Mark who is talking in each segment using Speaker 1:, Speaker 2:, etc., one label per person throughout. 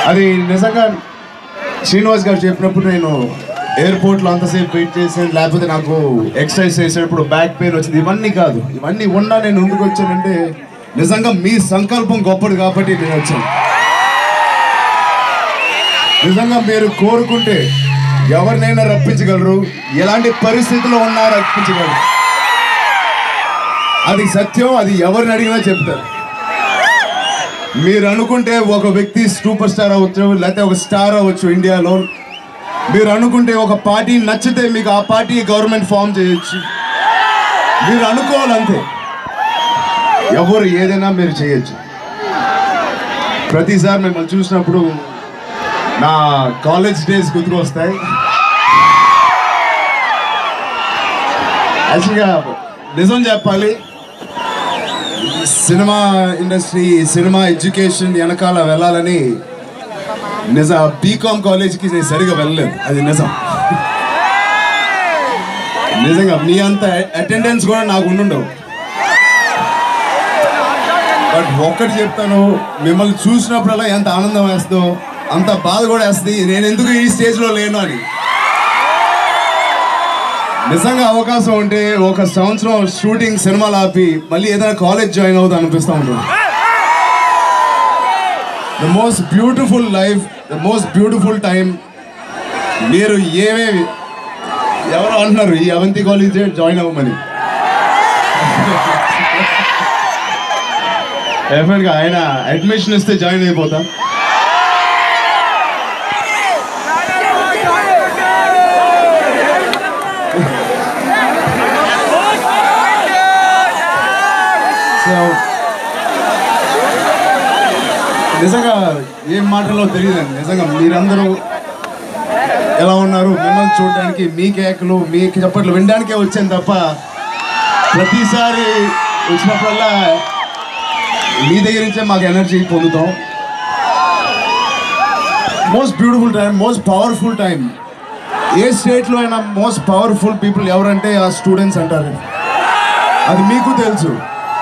Speaker 1: అది నిజంగా శ్రీనివాస్ గారు చెప్పినప్పుడు నేను ఎయిర్పోర్ట్లో అంతసేపు వెయిట్ చేసాను లేకపోతే నాకు ఎక్సర్సైజ్ చేసేటప్పుడు బ్యాక్ పెయిన్ వచ్చింది ఇవన్నీ కాదు ఇవన్నీ ఉన్నా నేను ముందుకు వచ్చానంటే నిజంగా మీ సంకల్పం గొప్పది కాబట్టి నేను వచ్చాను నిజంగా మీరు కోరుకుంటే ఎవరినైనా రప్పించగలరు ఎలాంటి పరిస్థితిలో ఉన్నా రప్పించగలరు అది సత్యం అది ఎవరిని అడిగినా చెప్తారు మీరు అనుకుంటే ఒక వ్యక్తి సూపర్ స్టార్ అవ్వచ్చు లేకపోతే ఒక స్టార్ అవ్వచ్చు ఇండియాలో మీరు అనుకుంటే ఒక పార్టీ నచ్చితే మీకు ఆ పార్టీ గవర్నమెంట్ ఫామ్ చేయొచ్చు మీరు అనుకోవాలంతే ఎవరు ఏదైనా మీరు చేయొచ్చు ప్రతిసారి మిమ్మల్ని చూసినప్పుడు నా కాలేజ్ డేస్ గుర్తుకొస్తాయి యాక్చువల్గా నిజం చెప్పాలి సినిమా ఇండస్ట్రీ సినిమా ఎడ్యుకేషన్ వెనకాల వెళ్ళాలని నిజ బీకామ్ కాలేజ్కి నేను సరిగా వెళ్ళలేదు అది నిజం నిజంగా మీ అంత అటెండెన్స్ కూడా నాకు ఉండుండవు బట్ ఒక్కటి చెప్తాను మిమ్మల్ని చూసినప్పుడల్లా ఎంత ఆనందం వేస్తుందో అంత బాధ కూడా వేస్తుంది నేను ఎందుకు ఈ స్టేజ్లో లేను అని నిజంగా అవకాశం ఉంటే ఒక సంవత్సరం షూటింగ్ సినిమాలు ఆపి మళ్ళీ ఏదైనా కాలేజ్ జాయిన్ అవుతా అనిపిస్తూ ఉంటుంది the most beautiful life the most beautiful time మీరు ఏమేమి ఎవరు అంటున్నారు ఈ అవంతి కాలేజ్ జాయిన్ అవ్వమని డెఫినెట్గా ఆయన అడ్మిషన్ ఇస్తే జాయిన్ అయిపోతాం సో నిజంగా ఏం మాటలో తెలియదండి నిజంగా మీరందరూ ఎలా ఉన్నారు మిమ్మల్ని చూడడానికి మీ కేకలు మీ చప్పట్లు వినడానికే వచ్చాను తప్ప ప్రతిసారి వచ్చినప్పుడల్లా మీ దగ్గర నుంచే మాకు ఎనర్జీ పొందుతాం most beautiful time most powerful time ఏ స్టేట్లో అయినా మోస్ట్ పవర్ఫుల్ పీపుల్ ఎవరంటే ఆ స్టూడెంట్స్ అంటారు అది మీకు తెలుసు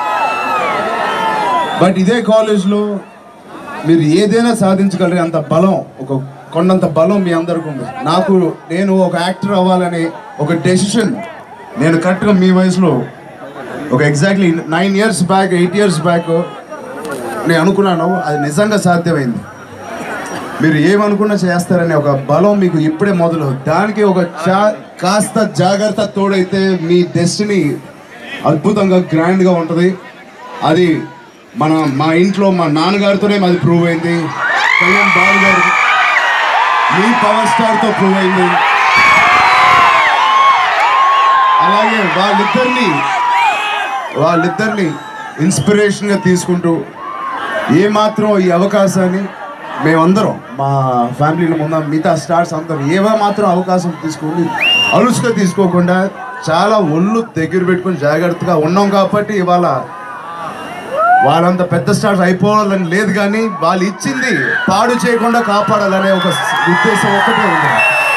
Speaker 1: బట్ ఇదే కాలేజ్లో మీరు ఏదైనా సాధించగలరు అంత బలం ఒక కొండంత బలం మీ అందరికి ఉంది నాకు నేను ఒక యాక్టర్ అవ్వాలని ఒక డెసిషన్ నేను కరెక్ట్గా మీ వయసులో ఒక exactly nine years back eight years back నేను అనుకున్నాను అది నిజంగా సాధ్యమైంది మీరు ఏమనుకున్నా చేస్తారనే ఒక బలం మీకు ఇప్పుడే మొదలు దానికి ఒక చా కాస్త జాగ్రత్త తోడైతే మీ డెస్టినీ అద్భుతంగా గ్రాండ్గా ఉంటుంది అది మన మా ఇంట్లో మా నాన్నగారితోనే అది ప్రూవ్ అయింది కళ్యాణ్ బాబు గారు మీ పవర్ స్టార్తో ప్రూవ్ అయింది అలాగే వాళ్ళిద్దరిని వాళ్ళిద్దరిని ఇన్స్పిరేషన్గా తీసుకుంటూ ఏమాత్రం ఈ అవకాశాన్ని మేమందరం మా ఫ్యామిలీలో ఉన్న మిగతా స్టార్స్ అందరం ఏవో మాత్రం అవకాశం తీసుకొని అలుసుగా తీసుకోకుండా చాలా ఒళ్ళు దగ్గర పెట్టుకొని జాగ్రత్తగా ఉన్నాం కాబట్టి ఇవాళ వాళ్ళంత పెద్ద స్టార్స్ అయిపోవాలని లేదు కానీ వాళ్ళు ఇచ్చింది పాడు చేయకుండా కాపాడాలనే ఒక ఉద్దేశం ఒక్కటే ఉంది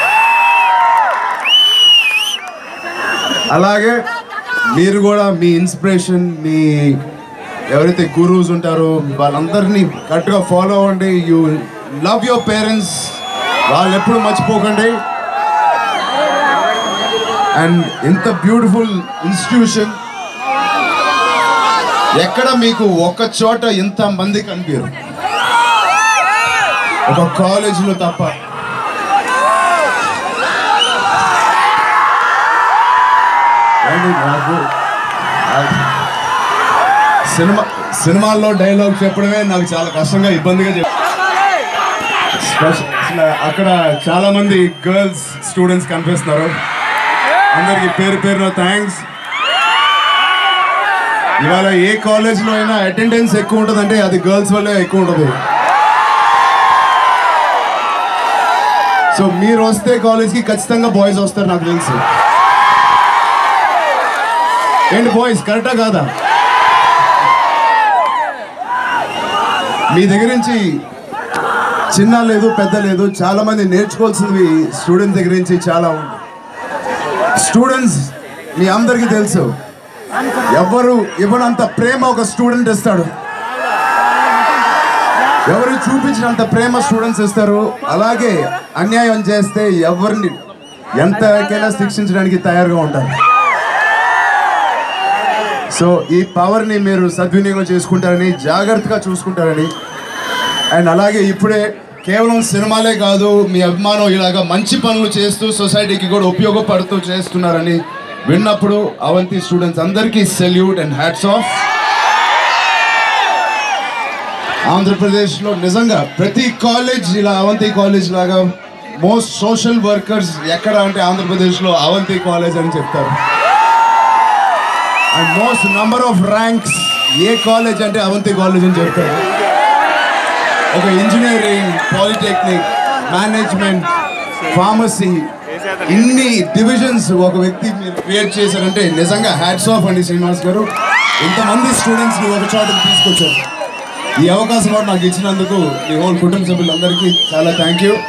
Speaker 1: అలాగే మీరు కూడా మీ ఇన్స్పిరేషన్ మీ ఎవరైతే గురూస్ ఉంటారో వాళ్ళందరినీ కరెక్ట్గా ఫాలో అవ్వండి యూ లవ్ యువర్ పేరెంట్స్ వాళ్ళు ఎప్పుడు మర్చిపోకండి అండ్ ఇంత బ్యూటిఫుల్ ఇన్స్టిట్యూషన్ ఎక్కడ మీకు ఒక చోట ఇంత మంది కనిపించరు ఒక కాలేజీలో తప్ప ఏంటి నాకు ఆ- సినిమా సినిమాల్లో డైలాగ్ చెప్పడమే నాకు చాలా కష్టంగా ఇబ్బందిగా చెప్ స్పెష- అసలు అక్కడ చాలా మంది గర్ల్స్ స్టూడెంట్స్ కనిపిస్తున్నారు అందరికి పేరు పేరున థ్యాంక్స్ ఇవాళ ఏ కాలేజ్లో అయినా అటెండెన్స్ ఎక్కువ ఉంటుందంటే అది గర్ల్స్ వల్లే ఎక్కువ ఉంటుంది సో మీరు వస్తే కాలేజ్కి ఖచ్చితంగా బాయ్స్ వస్తారు నాకు తెలుసు ఏంటి బాయ్స్ కరెక్టా కాదా మీ దగ్గర నుంచి చిన్న లేదు పెద్ద లేదు చాలా మంది నేర్చుకోవాల్సింది స్టూడెంట్స్ దగ్గర నుంచి చాలా ఉంది స్టూడెంట్స్ మీ అందరికీ తెలుసు ఎవరు ఇవ్వనంత ప్రేమ ఒక స్టూడెంట్ ఇస్తాడు ఎవరు చూపించినంత ప్రేమ స్టూడెంట్స్ ఇస్తారు అలాగే అన్యాయం చేస్తే ఎవరిని ఎంతకైనా శిక్షించడానికి తయారుగా ఉంటారు సో ఈ పవర్ని మీరు సద్వినియోగం చేసుకుంటారని జాగ్రత్తగా చూసుకుంటారని అండ్ అలాగే ఇప్పుడే కేవలం సినిమాలే కాదు మీ అభిమానం ఇలాగా మంచి పనులు చేస్తూ సొసైటీకి కూడా ఉపయోగపడుతూ చేస్తున్నారని విన్నప్పుడు అవంతి స్టూడెంట్స్ అందరికీ సెల్యూట్ అండ్ హ్యాట్స్ ఆఫ్ ఆంధ్రప్రదేశ్లో నిజంగా ప్రతి కాలేజ్ ఇలా అవంతి కాలేజ్ లాగా మోస్ట్ సోషల్ వర్కర్స్ ఎక్కడ అంటే ఆంధ్రప్రదేశ్లో అవంతి కాలేజ్ అని చెప్తారు and most number of ranks ఏ కాలేజ్ అంటే అవంతి కాలేజ్ అని చెప్తారు ఒక ఇంజనీరింగ్ పాలిటెక్నిక్ మేనేజ్మెంట్ ఫార్మసీ ఇన్ని డివిజన్స్ ఒక వ్యక్తి మీరు క్రియేట్ చేశారంటే నిజంగా హ్యాట్స్ ఆఫ్ అండి శ్రీనివాస్ గారు ఇంతమంది స్టూడెంట్స్ని ఒక చోటకి తీసుకొచ్చారు ఈ అవకాశం కూడా నాకు ఇచ్చినందుకు మీ హోల్ కుటుంబ సభ్యులందరికీ చాలా థ్యాంక్ యూ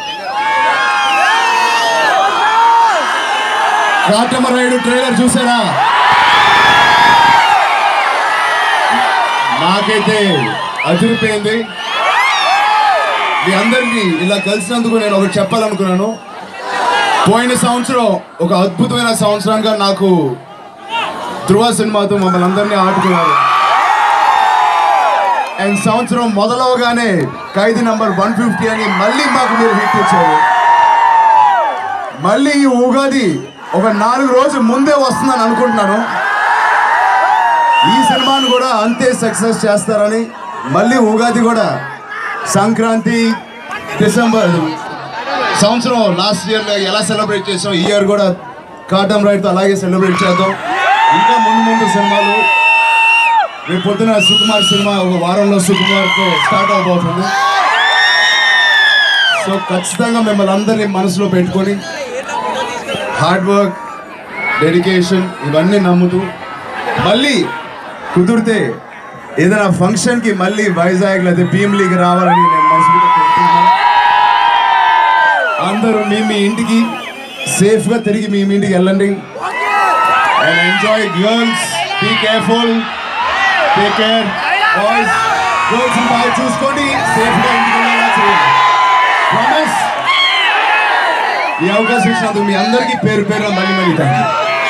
Speaker 1: కాటమరాయుడు ట్రైలర్ చూసారా నాకైతే అదిరిపోయింది మీ అందరినీ ఇలా కలిసినందుకు నేను ఒకటి చెప్పాలనుకున్నాను పోయిన సంవత్సరం ఒక అద్భుతమైన సంవత్సరంగా నాకు ధృవ సినిమాతో మమ్మల్ని అందరినీ ఆడుకున్నారు అండ్ సంవత్సరం మొదలవగానే ఖైదీ నంబర్ వన్ ఫిఫ్టీ అని మళ్ళీ మాకు మీరు హిట్ ఇచ్చారు మళ్ళీ ఈ ఉగాది ఒక నాలుగు రోజులు ముందే వస్తుందని అనుకుంటున్నాను ఈ సినిమాను కూడా అంతే సక్సెస్ చేస్తారని మళ్ళీ ఉగాది కూడా సంక్రాంతి డిసెంబర్ సంవత్సరం లాస్ట్ ఇయర్ ఎలా సెలబ్రేట్ చేసాం ఈ ఇయర్ కూడా కాటం రైడ్తో అలాగే సెలబ్రేట్ చేద్దాం ఇంకా ముందు ముందు సినిమాలు రేపు పొద్దున సుకుమార్ సినిమా ఒక వారంలో సుకుమార్తో స్టార్ట్ అవబోతుంది సో ఖచ్చితంగా మిమ్మల్ని అందరినీ మనసులో పెట్టుకొని హార్డ్ వర్క్ డెడికేషన్ ఇవన్నీ నమ్ముతూ మళ్ళీ కుదిరితే ఏదైనా ఫంక్షన్కి మళ్ళీ వైజాగ్ లేదా భీమిలీకి రావాలని నేను మనసులో కోరుకుంటున్నాను అందరూ మీ మీ ఇంటికి సేఫ్గా తిరిగి మీ మీ ఇంటికి వెళ్ళండి and enjoy girls be careful take care boys girls బాగా చూసుకోండి సేఫ్గా ఇంటికి వెళ్ళేలా చేయండి ప్రామిస్ ఈ అవకాశం ఇచ్చినందుకు మీ అందరికీ పేరు పేరు మళ్ళీ మళ్ళీ థ్యాంక్ యూ